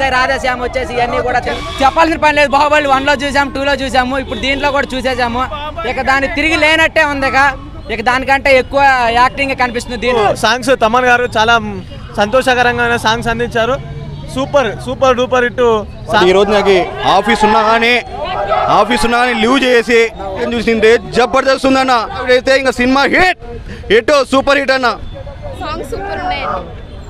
రాధేశ్యామ్ వచ్చేసి ఇవన్నీ కూడా తెలు- చెప్పాల్సిన పని లేదు బాహుబలి వన్ లో చూసాము టూ లో చూసాము ఇప్పుడు దీంట్లో కూడా చూసేసాము ఇక దాన్ని తిరిగి లేనట్టే ఉంది ఇక ఇక దానికంటే ఎక్కువ యాక్టింగ్ కనిపిస్తుంది దీంట్లో సాంగ్స్ తమన్ గారు చాలా సంతోషకరంగా సాంగ్స్ అందించారు సూపర్ సూపర్ డూపర్ హిట్ ఈ రోజు నాకు ఆఫీస్ ఉన్నా కానీ ఆఫీస్ ఉన్నా కానీ లీవ్ చేసి ఏం చూసింది జబర్దస్త్ ఉందన్న ఇప్పుడైతే ఇంకా cinema hit hit super hit అన్న సాంగ్ సూపర్ ఉన్నాయండి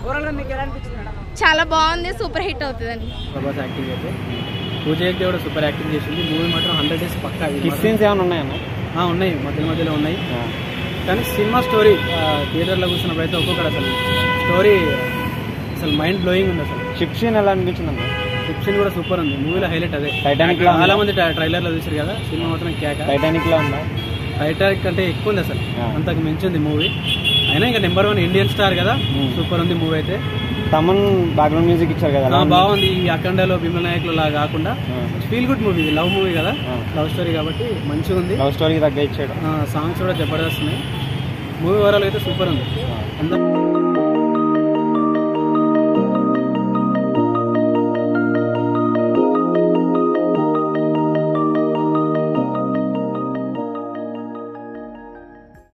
చాలా బాగుంది సూపర్ హిట్ అవుతుందండి ప్రభాస్ యాక్టింగ్ అయితే పూజ అయితే కూడా సూపర్ యాక్టింగ్ చేసింది మూవీ మాత్రం హండ్రెడ్ డేస్ పక్కా కిస్ సీన్స్ ఏమైనా ఉన్నాయన్న ఆ, ఉన్నాయి మధ్య మధ్యలో ఉన్నాయి కానీ సినిమా స్టోరీ థియేటర్లో కూర్చున్నప్పుడు అయితే ఒక్కొక్కటి అసలు స్టోరీ అసలు మైండ్ బ్లోయింగ్ ఉంది అసలు షిప్ సీన్ ఎలా అనిపించింది అన్న ఫిక్షన్ కూడా సూపర్ ఉంది మూవీలో హైలైట్ అదే Titanic లా ఉందా? చాలా మంది ట్రైలర్లో చూసారు కదా సినిమా మాత్రం కేక టైటానిక్ లో ఉందా టైటానిక్ కంటే ఎక్కువ ఉంది అసలు ఆ. అంతకు మించింది మూవీ అయినా ఇంకా నెంబర్ వన్ ఇండియన్ స్టార్ కదా Hmm. సూపర్ ఉంది మూవీ అయితే తమన్ బ్యాక్గ్రౌండ్ మ్యూజిక్ ఇచ్చారు కదా ఎలా ఆ, ఉంది? బాగుంది ఈ అఖండలో భీమల నాయకులు లా కాకుండా ఆ. Feel good movie love movie కదా ఆ. లవ్ స్టోరీ కాబట్టి మంచిగా ఉంది లవ్ స్టోరీకి తగ్గ ఇచ్చాడు సాంగ్స్ కూడా జబర్దస్త్ ఉన్నాయి మూవీ ఓవరాల్ అయితే సూపర్ ఉంది అందరూ